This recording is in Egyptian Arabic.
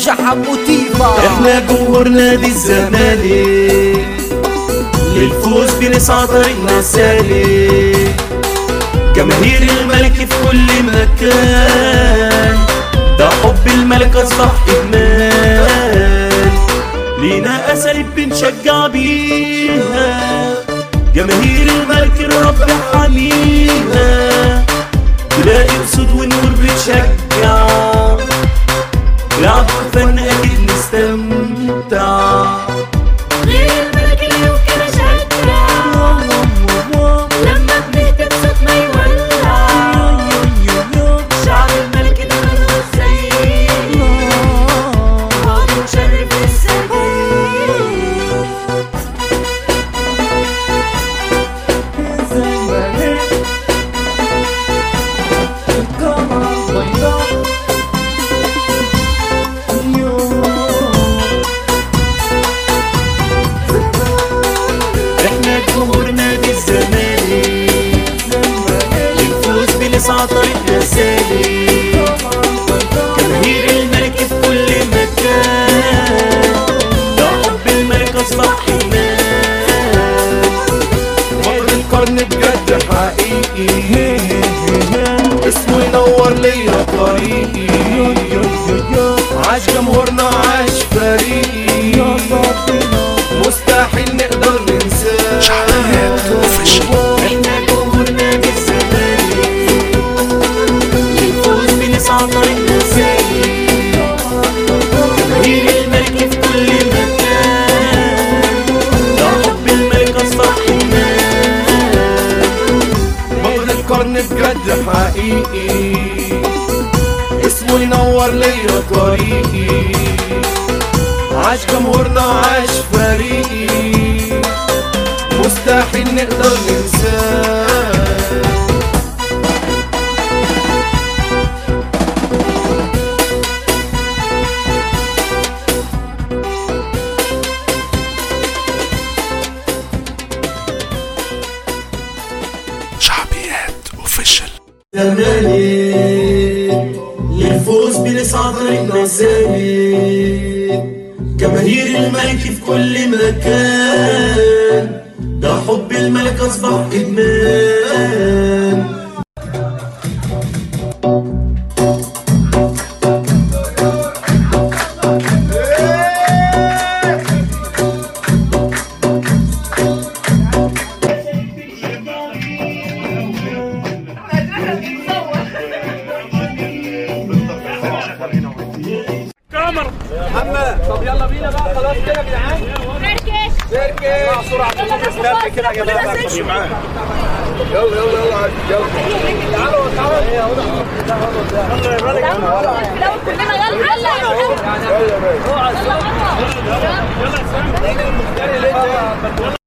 شحم وتيفا احنا جمهور نادي الزمالك للفوز بنسعى طريقنا سالك جماهير الملك في كل مكان ده حب الملك اصبح ادمان لينا اساليب بنشجع بيها جماهير الملك الرب حميها تلاقي اسود ونور بتشجع لعب وفن اكيد نستمتع غير الملك اللي يمكن اشجع لما بنهتف صوت ما يولع شعب الملك ده ملوش زي قاضي مشرف السجاير احنا جمهور نادي الزمالك للفوز بنسعى طريقنا سالك جماهير الملك في كل مكان ده حب الملك اصبح ايمان بطل القرن بجد حقيقي اسمه ينور ليا طريقي عاش جمهورنا عاش فريقي مستحيل نقدر ننساه احنا جمهور نادي الزمالك للفوز بنسعى طريقنا سالك جماهير الملك في كل مكان ده حب الملك اصبح ايمان بطل القرن بجد حقيقي اسمه ينور ليا طريقي عاش جمهورنا عاش فريقي مستحيل نقدر ننساه زمالك للفوز بنسعى طريقنا سالك جماهير الملك في كل مكان ده حب الملك اصبح ادمان لو كلنا يلا يلا يلا يلا